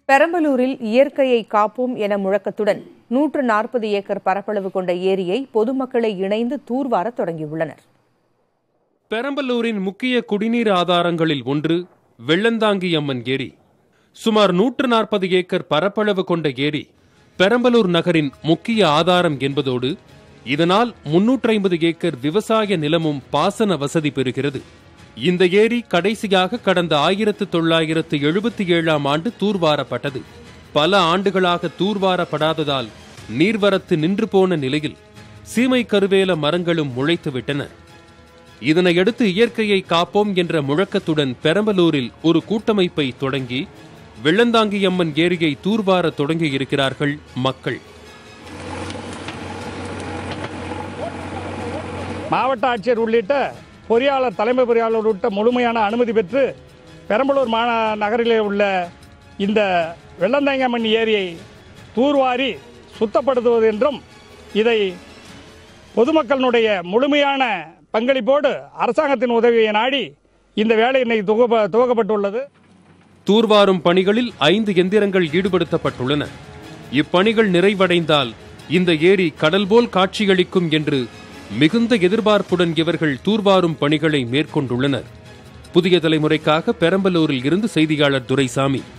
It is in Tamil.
பெரம்பலூரில் இயற்கையை காப்போம் என முழக்கத்துடன் நூற்று நாற்பது ஏக்கர் பரப்பளவு கொண்ட ஏரியை பொதுமக்களை இணைந்து தூர்வார தொடங்கியுள்ளனர் பெரம்பலூரின் முக்கிய குடிநீர் ஆதாரங்களில் ஒன்று வெள்ளந்தாங்கி அம்மன் ஏரி சுமார் நூற்று நாற்பது ஏக்கர் பரப்பளவு கொண்ட ஏரி பெரம்பலூர் நகரின் முக்கிய ஆதாரம் என்பதோடு இதனால் முன்னூற்றி ஐம்பது ஏக்கர் விவசாய நிலமும் பாசன வசதி பெறுகிறது இந்த ஏரி கடைசியாக கடந்த ஆயிரத்து தொள்ளாயிரத்து எழுபத்தி ஏழாம் ஆண்டு தூர்வாரப்பட்டது பல ஆண்டுகளாக தூர்வாரப்படாததால் நீர்வரத்து நின்று போன நிலையில் சீமை கருவேல மரங்களும் முளைத்துவிட்டன இதனையடுத்து இயற்கையை காப்போம் என்ற முழக்கத்துடன் பெரம்பலூரில் ஒரு கூட்டமைப்பை தொடங்கி வெள்ளந்தாங்கி அம்மன் ஏரியை தூர்வார தொடங்கியிருக்கிறார்கள் மக்கள் மாவட்ட ஆட்சியர் உள்ளிட்ட பொறியாளர் தலைமை பொறியாளர் உள்ளிட்ட முழுமையான அனுமதி பெற்று பெரம்பலூர் மாந நகரிலே உள்ள இந்த வெள்ளந்தாங்கம்மன் ஏரியை தூர்வாரி சுத்தப்படுத்துவது என்றும் இதை பொதுமக்களினுடைய முழுமையான பங்களிப்போடு அரசாங்கத்தின் உதவியை நாடி இந்த வேலை இன்னைக்கு துவக்க துவக்கப்பட்டுள்ளது தூர்வாரும் பணிகளில் ஐந்து எந்திரங்கள் ஈடுபடுத்தப்பட்டுள்ளன இப்பணிகள் நிறைவடைந்தால் இந்த ஏரி கடல் போல் காட்சியளிக்கும் என்று மிகுந்த எதிர்பார்ப்புடன் இவர்கள் தூர்வாரும் பணிகளை மேற்கொண்டுள்ளனர் புதிய தலைமுறைக்காக பெரம்பலூரில் இருந்து செய்தியாளர் துரைசாமி